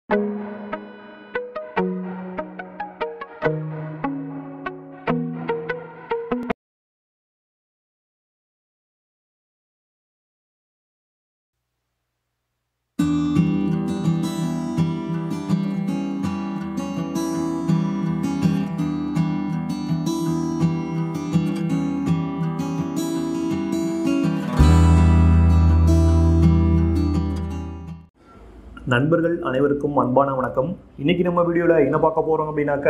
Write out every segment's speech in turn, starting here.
நண்பர்கள் அனைவருக்கும் அன்பான வணக்கம் இன்னைக்கு நம்ம வீடியோவில் என்ன பார்க்க போகிறோம் அப்படின்னாக்க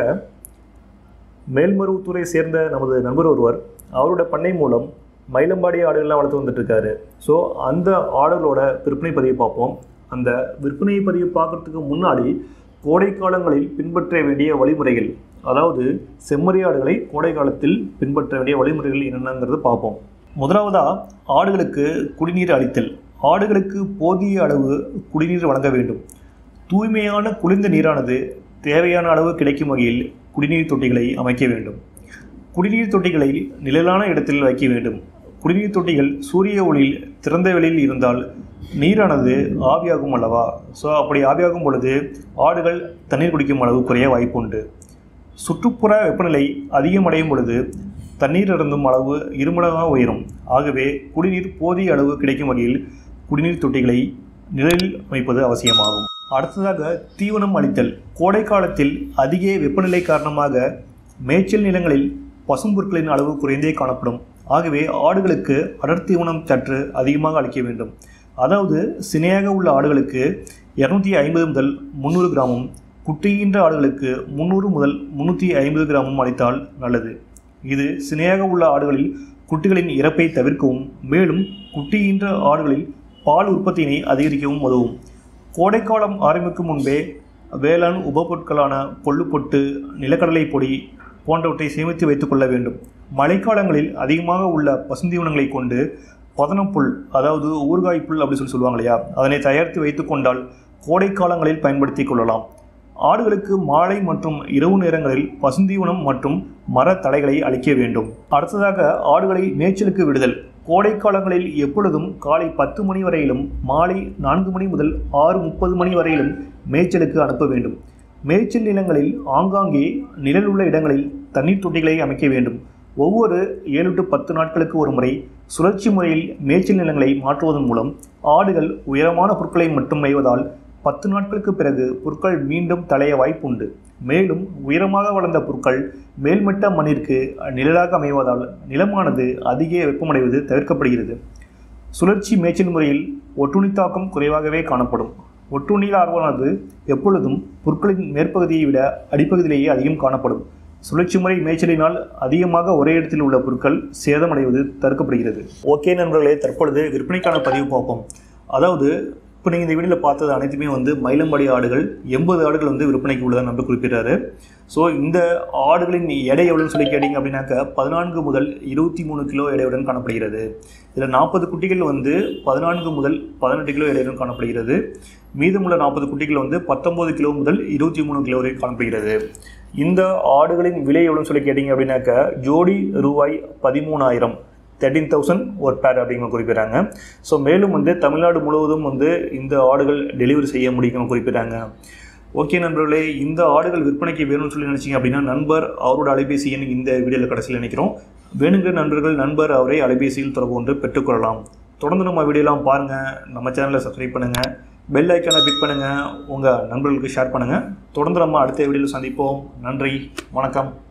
மேல்மருவத்தூரை சேர்ந்த நமது நண்பர் ஒருவர் அவரோட பண்ணை மூலம் மயிலம்பாடி ஆடுகள்லாம் வளர்த்து வந்துட்டு இருக்காரு ஸோ அந்த ஆடுகளோட விற்பனை பதிவை பார்ப்போம் அந்த விற்பனை பதிவை பார்க்கறதுக்கு முன்னாடி கோடை காலங்களில் பின்பற்ற வேண்டிய வழிமுறைகள் அதாவது செம்மறி ஆடுகளை கோடை காலத்தில் பின்பற்ற வேண்டிய வழிமுறைகள் என்னென்னங்கிறது பார்ப்போம் முதலாவதாக ஆடுகளுக்கு குடிநீர் அளித்தல் ஆடுகளுக்கு போதிய அளவு குடிநீர் வழங்க வேண்டும் தூய்மையான குளிர்ந்த நீரானது தேவையான அளவு கிடைக்கும் வகையில் குடிநீர் தொட்டிகளை அமைக்க வேண்டும் குடிநீர் தொட்டிகளை நிழலான இடத்தில் வைக்க வேண்டும் குடிநீர் தொட்டிகள் சூரிய ஒளியில் திறந்த வெளியில் இருந்தால் நீரானது ஆவியாகும் அல்லவா ஸோ அப்படி ஆவியாகும் பொழுது ஆடுகள் தண்ணீர் குடிக்கும் அளவு குறைய வாய்ப்புண்டு சுற்றுப்புற வெப்பநிலை அதிகமடையும் பொழுது தண்ணீர் அருந்தும் அளவு இருமடங்காக உயரும் ஆகவே குடிநீர் போதிய அளவு கிடைக்கும் வகையில் குடிநீர் தொட்டிகளை நிழலில் வைப்பது அவசியமாகும் அடுத்ததாக தீவனம் அளித்தல் கோடை காலத்தில் அதிக வெப்பநிலை காரணமாக மேய்ச்சல் நிலங்களில் பசும்பொருட்களின் அளவு குறைந்தே காணப்படும் ஆகவே ஆடுகளுக்கு அடர் தீவனம் சற்று அதிகமாக அளிக்க வேண்டும் அதாவது சினையாக உள்ள ஆடுகளுக்கு இரநூத்தி ஐம்பது முதல் முந்நூறு கிராமும் குட்டியின்ற ஆடுகளுக்கு முந்நூறு முதல் முந்நூற்றி ஐம்பது கிராமும் அளித்தால் நல்லது இது சினையாக உள்ள ஆடுகளில் குட்டிகளின் இறப்பை தவிர்க்கவும் மேலும் குட்டியின்ற ஆடுகளில் பால் உற்பத்தியினை அதிகரிக்கவும் உதவும் கோடைக்காலம் ஆரம்பிக்கும் முன்பே வேளாண் உபபொருட்களான கொள்ளுப்பொட்டு நிலக்கடலை பொடி போன்றவற்றை சேமித்து வைத்துக் கொள்ள வேண்டும் மழைக்காலங்களில் அதிகமாக உள்ள பசுந்தீவனங்களை கொண்டு பதனப்புல் அதாவது ஊறுகாய் புல் அப்படி சொல்லி சொல்லுவாங்க இல்லையா அதனை தயாரித்து வைத்துக் கொண்டால் கோடை காலங்களில் பயன்படுத்தி கொள்ளலாம் ஆடுகளுக்கு மாலை மற்றும் இரவு நேரங்களில் பசுந்தீவனம் மற்றும் மர தடைகளை அளிக்க வேண்டும் அடுத்ததாக ஆடுகளை மேய்ச்சலுக்கு விடுதல் கோடை காலங்களில் எப்பொழுதும் காலை பத்து மணி வரையிலும் மாலை நான்கு மணி முதல் ஆறு முப்பது மணி வரையிலும் மேய்ச்சலுக்கு அனுப்ப வேண்டும் மேய்ச்சல் நிலங்களில் ஆங்காங்கே நிழல் உள்ள இடங்களில் தண்ணீர் தொட்டிகளை அமைக்க வேண்டும் ஒவ்வொரு ஏழு டு பத்து நாட்களுக்கு ஒரு முறை சுழற்சி முறையில் மேய்ச்சல் நிலங்களை மாற்றுவதன் மூலம் ஆடுகள் உயரமான புற்களை மட்டும் மேய்வதால் பத்து நாட்களுக்கு பிறகு புற்கள் மீண்டும் தலைய வாய்ப்புண்டு மேலும் உயரமாக வளர்ந்த புற்கள் மேல்மட்ட மண்ணிற்கு நிழலாக அமைவதால் நிலமானது அதிக வெப்பமடைவது தவிர்க்கப்படுகிறது சுழற்சி மேய்ச்சல் முறையில் ஒட்டுண்ணி தாக்கம் குறைவாகவே காணப்படும் ஒட்டுண்ணியில் ஆர்வமானது எப்பொழுதும் புற்களின் மேற்பகுதியை விட அடிப்பகுதியிலேயே அதிகம் காணப்படும் சுழற்சி முறை மேய்ச்சலினால் அதிகமாக ஒரே இடத்தில் உள்ள பொருட்கள் சேதமடைவது தடுக்கப்படுகிறது ஓகே நண்பர்களே தற்பொழுது விற்பனைக்கான பதிவு பார்ப்போம் அதாவது இப்போ நீங்கள் இந்த வீடியோவில் பார்த்தது அனைத்துமே வந்து மயிலம்பாடி ஆடுகள் எண்பது ஆடுகள் வந்து விற்பனைக்கு உள்ளதாக நம்ப குறிப்பிட்டாரு ஸோ இந்த ஆடுகளின் எடை எவ்வளோன்னு சொல்லி கேட்டிங்க அப்படின்னாக்க பதினான்கு முதல் இருபத்தி மூணு கிலோ எடையுடன் காணப்படுகிறது இதில் நாற்பது குட்டிகள் வந்து பதினான்கு முதல் பதினெட்டு கிலோ எடையுடன் காணப்படுகிறது மீதமுள்ள நாற்பது குட்டிகள் வந்து பத்தொம்பது கிலோ முதல் இருபத்தி மூணு கிலோ வரை காணப்படுகிறது இந்த ஆடுகளின் விலை எவ்வளோன்னு சொல்லி கேட்டிங்க அப்படின்னாக்க ஜோடி ரூபாய் பதிமூணாயிரம் தேர்ட்டீன் தௌசண்ட் ஒரு பேர் அப்படிங்கிற குறிப்பிட்றாங்க ஸோ மேலும் வந்து தமிழ்நாடு முழுவதும் வந்து இந்த ஆடுகள் டெலிவரி செய்ய முடியும்னு குறிப்பிட்றாங்க ஓகே நண்பர்களே இந்த ஆடுகள் விற்பனைக்கு வேணும்னு சொல்லி நினச்சிங்க அப்படின்னா நண்பர் அவரோட அலைபேசி எண் இந்த வீடியோவில் கடைசியில் நினைக்கிறோம் வேணுங்கிற நண்பர்கள் நண்பர் அவரை அலைபேசியில் தொடர்பு கொண்டு பெற்றுக்கொள்ளலாம் தொடர்ந்து நம்ம வீடியோலாம் பாருங்கள் நம்ம சேனலை சப்ஸ்கிரைப் பண்ணுங்கள் பெல் ஐக்கானை கிளிக் பண்ணுங்கள் உங்கள் நண்பர்களுக்கு ஷேர் பண்ணுங்கள் தொடர்ந்து நம்ம அடுத்த வீடியோவில் சந்திப்போம் நன்றி வணக்கம்